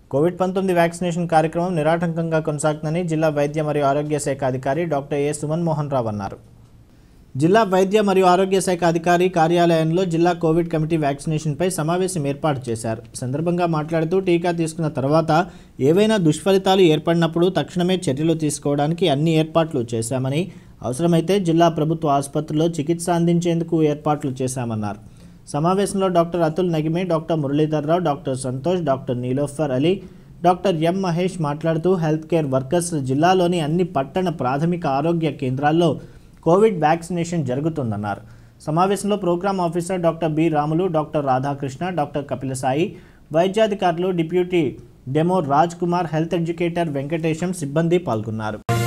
Covid పంతొమ్మిది vaccination కార్యక్రమం నిరాటంకంగా కొనసాగుతుందని జిల్లా వైద్య మరియు ఆరోగ్య శాఖ అధికారి డాక్టర్ ఏ సుమన్ మోహన్ రావు అన్నారు జిల్లా వైద్య మరియు ఆరోగ్య శాఖ అధికారి కార్యాలయంలో జిల్లా కోవిడ్ కమిటీ వ్యాక్సినేషన్పై సమావేశం ఏర్పాటు చేశారు సందర్భంగా మాట్లాడుతూ టీకా తీసుకున్న తర్వాత ఏవైనా దుష్ఫలితాలు ఏర్పడినప్పుడు తక్షణమే చర్యలు తీసుకోవడానికి అన్ని ఏర్పాట్లు చేశామని అవసరమైతే జిల్లా ప్రభుత్వ ఆసుపత్రిలో చికిత్స అందించేందుకు ఏర్పాట్లు చేశామన్నారు సమావేశంలో doctor Atul Nagime doctor Muralidhar Rao doctor Santosh doctor Nilofar Ali doctor M Mahesh మాట్లాడుతూ హెల్త్ కేర్ వర్కర్స్ జిల్లాలోని అన్ని పట్టణ ప్రాథమిక ఆరోగ్య కేంద్రాల్లో కోవిడ్ వ్యాక్సినేషన్ జరుగుతుందన్నారు సమావేశంలో program officer doctor B Ramulu doctor Radhakrishna doctor Kapilasai వైద్యాధికారులు deputy DEMO Raj Kumar health educator Venkatesham సిబ్బంది పాల్గొన్నారు